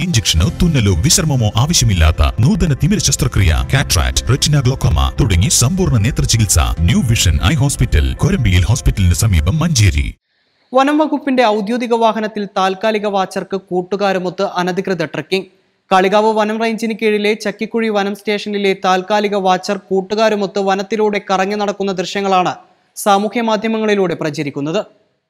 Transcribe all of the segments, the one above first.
ഇഞ്ചക്ഷനോ തുന്നലോ വിശ്രമമോ ആവശ്യമില്ലാത്ത നൂതന തിമിര ശസ്ത്രക്രിയ കാട്രാക്ട് റെറ്റിന ഗ്ലോക്കോമ തുടങ്ങി സമ്പൂർണ്ണ നേത്ര ചികിത്സ ന്യൂ വിഷൻ ഐ ഹോസ്പിറ്റൽ കൊരമ്പിയിൽ ഹോസ്പിറ്റലിന് സമീപം മഞ്ചേരി വനം വകുപ്പിന്റെ ഔദ്യോഗിക വാഹനത്തിൽ താൽക്കാലിക വാച്ചർക്ക് കൂട്ടുകാരുമൊത്ത് അനധികൃത ട്രക്കിംഗ് കാളികാവ് വനം റേഞ്ചിന് കീഴിലെ ചക്കിക്കുഴി വനം സ്റ്റേഷനിലെ താൽക്കാലിക വാച്ചർ കൂട്ടുകാരുമൊത്ത് വനത്തിലൂടെ കറങ്ങി നടക്കുന്ന ദൃശ്യങ്ങളാണ് സാമൂഹ്യ മാധ്യമങ്ങളിലൂടെ പ്രചരിക്കുന്നത്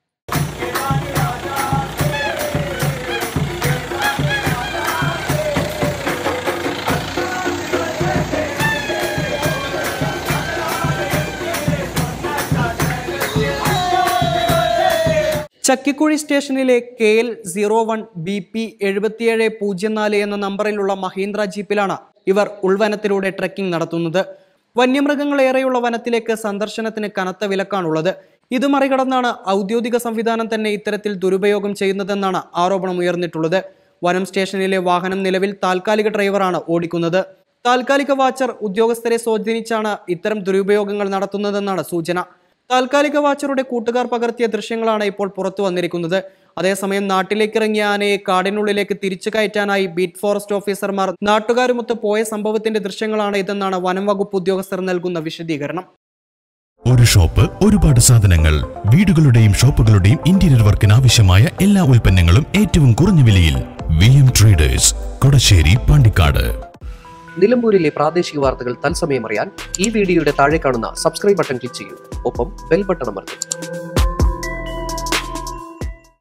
ചക്കിക്കുഴി സ്റ്റേഷനിലെ K L zero one B P എഴുപത്തിയേഴ് പൂജ്യം നാല് എന്ന നമ്പറിലുള്ള മഹീന്ദ്ര ജീപ്പിലാണ് ഇവർ ഉൾവനത്തിലൂടെ ട്രെക്കിംഗ് നടത്തുന്നത് വന്യമൃഗങ്ങളേറെയുള്ള വനത്തിലേക്ക് സന്ദർശനത്തിന് കനത്ത വിലക്കാണുള്ളത് ഇത് മറികടന്നാണ് ഔദ്യോഗിക സംവിധാനം തന്നെ ഇത്തരത്തിൽ ദുരുപയോഗം ചെയ്യുന്നതെന്നാണ് ആരോപണം ഉയർന്നിട്ടുള്ളത് വനം സ്റ്റേഷനിലെ വാഹനം നിലവിൽ താൽക്കാലിക ഡ്രൈവറാണ് ഓടിക്കുന്നത് താൽക്കാലിക വാച്ചർ ഉദ്യോഗസ്ഥരെ സ്വാധീനിച്ചാണ് ഇത്തരം ദുരുപയോഗങ്ങൾ നടത്തുന്നതെന്നാണ് സൂചന താൽക്കാലിക വാച്ചറുടെ കൂട്ടുകാർ പകർത്തിയ ദൃശ്യങ്ങളാണ് ഇപ്പോൾ പുറത്തു വന്നിരിക്കുന്നത് അതേസമയം നാട്ടിലേക്കിറങ്ങിയ ആനയെ കാടിനുള്ളിലേക്ക് തിരിച്ചു കയറ്റാനായി ബീറ്റ് ഫോറസ്റ്റ് ഓഫീസർമാർ നാട്ടുകാരുമൊത്ത് പോയ സംഭവത്തിന്റെ ദൃശ്യങ്ങളാണ് ഇതെന്നാണ് വനം വകുപ്പ് ഉദ്യോഗസ്ഥർ നൽകുന്ന വിശദീകരണം ഒരു ഷോപ്പ് ഒരുപാട് സാധനങ്ങൾ വീടുകളുടെയും ഷോപ്പുകളുടെയും ഇന്റീരിയർ വർക്കിന് ആവശ്യമായ എല്ലാ ഉൽപ്പന്നങ്ങളും ഏറ്റവും കുറഞ്ഞ വിലയിൽ V M traders Kodassery Pandikkad നിലമ്പൂരിലെ പ്രാദേശിക വാർത്തകൾ തത്സമയം അറിയാൻ ഈ വീഡിയോയുടെ താഴെ കാണുന്ന സബ്സ്ക്രൈബ് ബട്ടൺ ക്ലിക്ക് ചെയ്യൂ ഒപ്പം ബെൽ ബട്ടൺ അമർത്തും